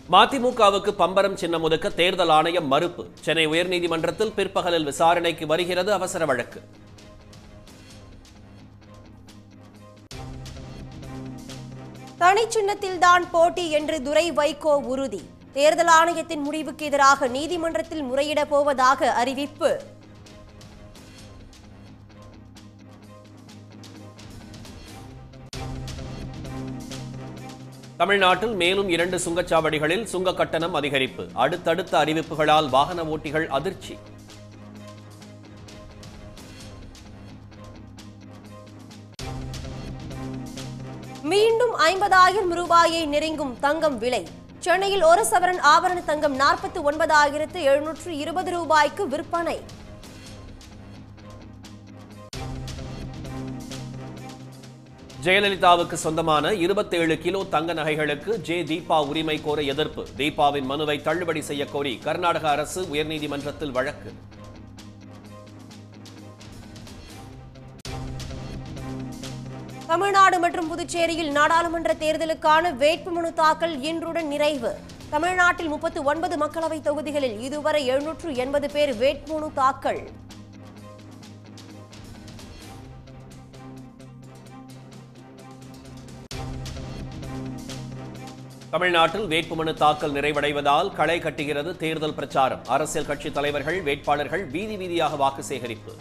மதிமுகவுக்கு பம்பரம் சின்னம் ஒதுக்க தேர்தல் ஆணையம் மறுப்பு சென்னை உயர்நீதிமன்றத்தில் பிற்பகலில் விசாரணைக்கு வருகிறது அவசர வழக்கு தனிச்சின்னத்தில்தான் போட்டி என்று துரை வைகோ உறுதி தேர்தல் ஆணையத்தின் முடிவுக்கு எதிராக நீதிமன்றத்தில் முறையிடப் போவதாக அறிவிப்பு தமிழ்நாட்டில் மேலும் இரண்டு சுங்கச்சாவடிகளில் சுங்க கட்டணம் அதிகரிப்பு அடுத்தடுத்த அறிவிப்புகளால் வாகன ஓட்டிகள் அதிர்ச்சி மீண்டும் ஐம்பதாயிரம் ரூபாயை நெருங்கும் தங்கம் விலை சென்னையில் ஒரு சவரன் ஆபரண தங்கம் நாற்பத்தி ஒன்பதாயிரத்து எழுநூற்று இருபது ரூபாய்க்கு விற்பனை ஜெயலலிதாவுக்கு சொந்தமான 27 கிலோ தங்க நகைகளுக்கு ஜே தீபா உரிமை கோர எதிர்ப்பு தீபாவின் மனுவை தள்ளுபடி செய்ய கோரி கர்நாடக அரசு உயர்நீதிமன்றத்தில் வழக்கு தமிழ்நாடு மற்றும் புதுச்சேரியில் நாடாளுமன்ற தேர்தலுக்கான வேட்புமனு தாக்கல் இன்றுடன் நிறைவு தமிழ்நாட்டில் முப்பத்து ஒன்பது மக்களவைத் தொகுதிகளில் இதுவரை எழுநூற்று எண்பது பேர் வேட்புமனு தாக்கல் தமிழ்நாட்டில் வேட்புமனு தாக்கல் நிறைவடைவதால் களை கட்டுகிறது தேர்தல் பிரச்சாரம் அரசியல் கட்சி தலைவர்கள் வேட்பாளர்கள் வீதி வீதியாக வாக்கு சேகரிப்பு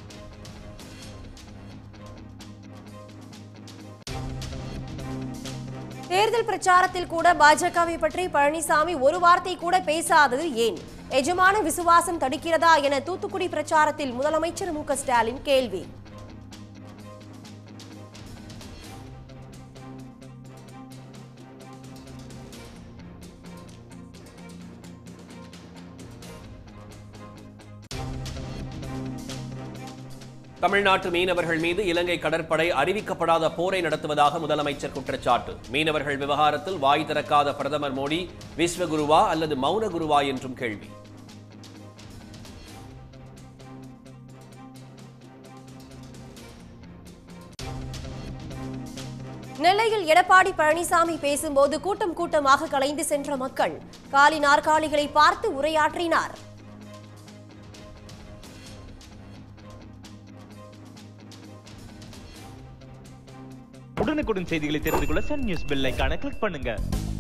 தேர்தல் பிரச்சாரத்தில் கூட பாஜகவை பற்றி பழனிசாமி ஒரு வார்த்தை கூட பேசாதது ஏன் எஜமான விசுவாசம் தடுக்கிறதா என தூத்துக்குடி பிரச்சாரத்தில் முதலமைச்சர் மு க ஸ்டாலின் கேள்வி தமிழ்நாட்டு மீனவர்கள் மீது இலங்கை கடற்படை அறிவிக்கப்படாத போரை நடத்துவதாக முதலமைச்சர் குற்றச்சாட்டு மீனவர்கள் விவகாரத்தில் வாய் திறக்காத பிரதமர் மோடி விஸ்வகுருவா அல்லது மௌன குருவா என்றும் கேள்வி நெல்லையில் எடப்பாடி பழனிசாமி பேசும்போது கூட்டம் கூட்டமாக கலைந்து சென்ற மக்கள் காலி நாற்காலிகளை பார்த்து உரையாற்றினார் உடனுக்குடன் செய்திகளை தெரிந்து கொள்ள சன் நியூஸ் பெல் ஐகானை கிளிக் பண்ணுங்க